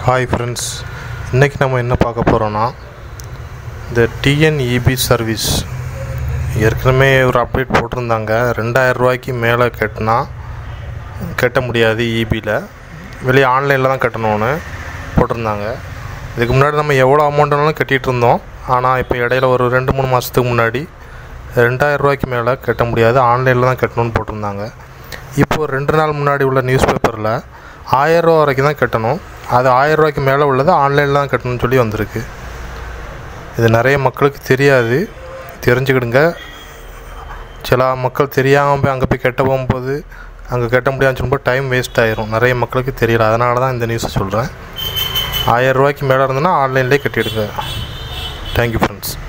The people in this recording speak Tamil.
ஹாய் ஃப்ரெண்ட்ஸ் இன்றைக்கி நம்ம என்ன பார்க்க போகிறோன்னா இந்த டிஎன்இபி சர்வீஸ் ஏற்கனவே ஒரு அப்டேட் போட்டிருந்தாங்க ரெண்டாயிரம் ரூபாய்க்கு மேலே கட்டினா கட்ட முடியாது இபியில் வெளியே ஆன்லைனில் தான் கட்டணும்னு போட்டிருந்தாங்க இதுக்கு முன்னாடி நம்ம எவ்வளோ அமௌண்ட்னாலும் கட்டிகிட்டு இருந்தோம் ஆனால் இப்போ இடையில ஒரு ரெண்டு மூணு மாதத்துக்கு முன்னாடி ரெண்டாயிரம் ரூபாய்க்கு மேலே கட்ட முடியாது ஆன்லைனில் தான் கட்டணும்னு போட்டிருந்தாங்க இப்போது ரெண்டு நாள் முன்னாடி உள்ள நியூஸ் பேப்பரில் ஆயரூவா வரைக்கும் தான் கட்டணும் அது ஆயரூவாய்க்கு மேலே உள்ளது ஆன்லைனில் தான் கட்டணும்னு சொல்லி வந்திருக்கு இது நிறைய மக்களுக்கு தெரியாது தெரிஞ்சுக்கிடுங்க சில மக்கள் தெரியாமல் போய் அங்கே போய் கட்ட போகும்போது அங்கே கட்ட முடியாதுன்னு சொல்லும்போது டைம் வேஸ்ட் ஆயிரும் நிறைய மக்களுக்கு தெரியல அதனால தான் இந்த நியூஸை சொல்கிறேன் ஆயரூவாய்க்கு மேலே இருந்ததுன்னா ஆன்லைன்லேயே கட்டிடுங்க தேங்க்யூ ஃப்ரெண்ட்ஸ்